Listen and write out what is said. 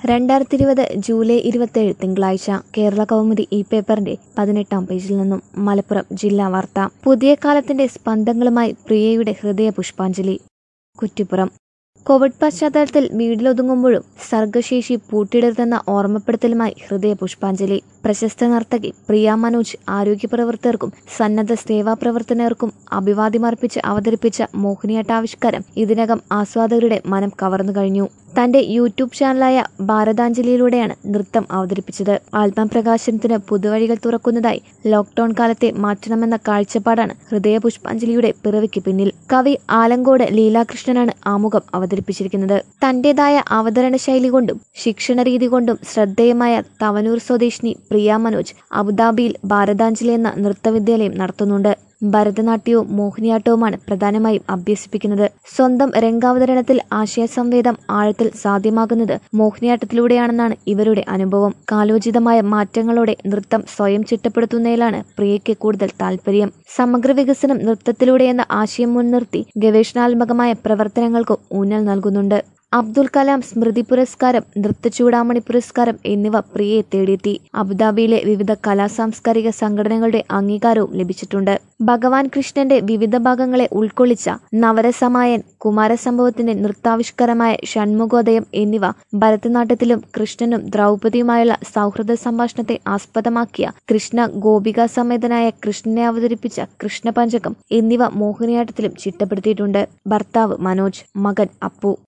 രണ്ടായിരത്തി ഇരുപത് ജൂലൈ ഇരുപത്തേഴ് തിങ്കളാഴ്ച കേരള കൗമുദി ഈ പേപ്പറിന്റെ പതിനെട്ടാം പേജിൽ നിന്നും മലപ്പുറം ജില്ലാ വാർത്ത പുതിയ കാലത്തിന്റെ സ്പന്ദങ്ങളുമായി പ്രിയയുടെ ഹൃദയ പുഷ്പാഞ്ജലി കുറ്റിപ്പുറം കോവിഡ് പശ്ചാത്തലത്തിൽ വീട്ടിലൊതുങ്ങുമ്പോഴും സർഗശേഷി പൂട്ടിയിടരുതെന്ന ഓർമ്മപ്പെടുത്തലുമായി ഹൃദയ പുഷ്പാഞ്ജലി പ്രശസ്ത നർത്തകി പ്രിയ മനോജ് ആരോഗ്യ പ്രവർത്തകർക്കും സന്നദ്ധ സേവാ പ്രവർത്തകർക്കും അഭിവാദ്യമർപ്പിച്ച് അവതരിപ്പിച്ച മോഹിനിയാട്ടാവിഷ്കാരം ഇതിനകം ആസ്വാദകരുടെ മനം കവർന്നു കഴിഞ്ഞു തന്റെ യൂട്യൂബ് ചാനലായ ഭാരതാഞ്ജലിയിലൂടെയാണ് നൃത്തം അവതരിപ്പിച്ചത് ആത്മ പ്രകാശനത്തിന് പുതുവഴികൾ തുറക്കുന്നതായി ലോക്ക്ഡൌൺ കാലത്തെ മാറ്റണമെന്ന കാഴ്ചപ്പാടാണ് ഹൃദയ പുഷ്പാഞ്ജലിയുടെ പിറവിക്ക് പിന്നിൽ കവി ആലങ്കോട് ലീലാകൃഷ്ണനാണ് ആമുഖം അവതരിപ്പിച്ചിരിക്കുന്നത് തന്റേതായ അവതരണ ശൈലി കൊണ്ടും ശിക്ഷണ രീതി കൊണ്ടും ശ്രദ്ധേയമായ തവനൂർ സ്വദേശിനി പ്രിയ മനോജ് അബുദാബിയിൽ ഭാരതാഞ്ജലി എന്ന നൃത്തവിദ്യാലയം നടത്തുന്നുണ്ട് ഭരതനാട്യവും മോഹിനിയാട്ടവുമാണ് പ്രധാനമായും അഭ്യസിപ്പിക്കുന്നത് സ്വന്തം രംഗാവതരണത്തിൽ ആശയസംവേദം ആഴത്തിൽ സാധ്യമാകുന്നത് മോഹിനിയാട്ടത്തിലൂടെയാണെന്നാണ് ഇവരുടെ അനുഭവം കാലോചിതമായ മാറ്റങ്ങളോടെ നൃത്തം സ്വയം ചിട്ടപ്പെടുത്തുന്നതിലാണ് പ്രിയയ്ക്ക് കൂടുതൽ താല്പര്യം സമഗ്ര വികസനം നൃത്തത്തിലൂടെ എന്ന ആശയം മുൻനിർത്തി ഗവേഷണാത്മകമായ പ്രവർത്തനങ്ങൾക്കും ഊന്നൽ നൽകുന്നുണ്ട് അബ്ദുൽ കലാം സ്മൃതി പുരസ്കാരം നൃത്തചൂടാമണി പുരസ്കാരം എന്നിവ പ്രിയയെ തേടിയെത്തി അബുദാബിയിലെ വിവിധ കലാ സാംസ്കാരിക സംഘടനകളുടെ അംഗീകാരവും ലഭിച്ചിട്ടുണ്ട് ഭഗവാൻ കൃഷ്ണന്റെ വിവിധ ഭാഗങ്ങളെ ഉൾക്കൊള്ളിച്ച നവരസമായൻ കുമാരസംഭവത്തിന്റെ നൃത്താവിഷ്കാരമായ ഷൺമുഖോദയം എന്നിവ ഭരതനാട്യത്തിലും കൃഷ്ണനും ദ്രൗപദിയുമായുള്ള സൗഹൃദ സംഭാഷണത്തെ ആസ്പദമാക്കിയ കൃഷ്ണ ഗോപിക സമേതനായ കൃഷ്ണനെ അവതരിപ്പിച്ച കൃഷ്ണപഞ്ചകം എന്നിവ മോഹിനിയാട്ടത്തിലും ചിട്ടപ്പെടുത്തിയിട്ടുണ്ട് ഭർത്താവ് മനോജ് മകൻ അപ്പു